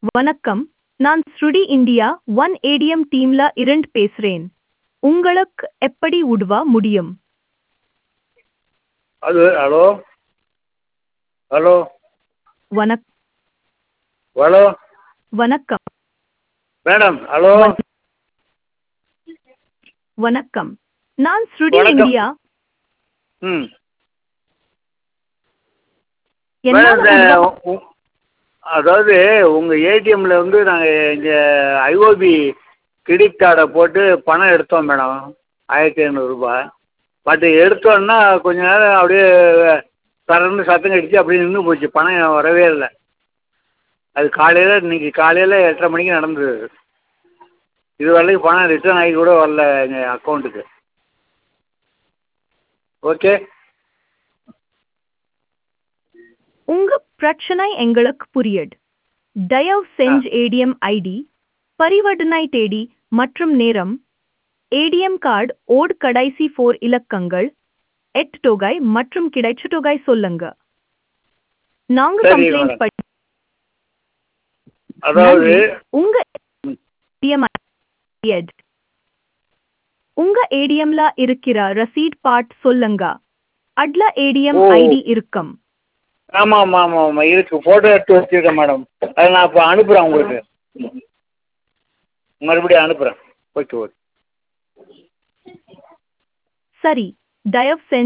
வணக்கம் நான் ஸ்ருடி இந்தியா ஒன் ஏடிஎம் டீம்ல இருந்து பேசுறேன் உங்களுக்கு எப்படி உதவ முடியும் அது ஹலோ ஹலோ வணக் ஹலோ வணக்கம் மேடம் ஹலோ வணக்கம் நான் ஸ்ருடி வணக்கம். இந்தியா ம் என்னால மேடம் இந்த உதவ- உ- அதாவது உங்கள் ஏடிஎம்மில் வந்து நாங்கள் இங்கே ஐஓபி கிரெடிட் கார்டை போட்டு பணம் எடுத்தோம் மேடம் ஆயிரத்தி ஐநூறுரூபா பட் எடுத்தோன்னா கொஞ்ச நேரம் அப்படியே தரன்னு சத்தம் கடிச்சு அப்படியே நின்று போச்சு பணம் வரவே இல்லை அது காலையில் இன்னைக்கு காலையில் எட்டரை மணிக்கு நடந்தது இது வரைக்கும் பணம் ரிட்டர்ன் ஆகி கூட வரல எங்கள் அக்கௌண்ட்டுக்கு ஓகே உங்க பிரச்சனை எங்களுக்கு புரியுது தயவு செஞ்சு ஏடிஎம் ஐடி பரிவர்த்தனை தேதி மற்றும் நேரம் ஏடிஎம் கார்டு ஓட் கடைசி ஃபோர் இலக்கங்கள் எட் தொகை மற்றும் கிடைச்ச தொகை சொல்லுங்க நாங்க சரி, கம்ப்ளைண்ட் மேடம். பண்ணி அதாவது நன்றி. உங்க ADM ஐடி உங்க ஏடிஎம்ல இருக்கிற ரசீட் பார்ட் சொல்லுங்க அட்ல ஏடிஎம் ஓ. ஐடி இருக்கும் ஆமாம் ஆமாம் ஆமாம் ஆமாம் இருக்கு ஃபோட்டோ எடுத்து வச்சுருக்கேன் மேடம் அதை நான் இப்போ அனுப்புகிறேன் உங்களுக்கு மறுபடியும் அனுப்புகிறேன் ஓகே ஓகே சரி தயவு செஞ்சு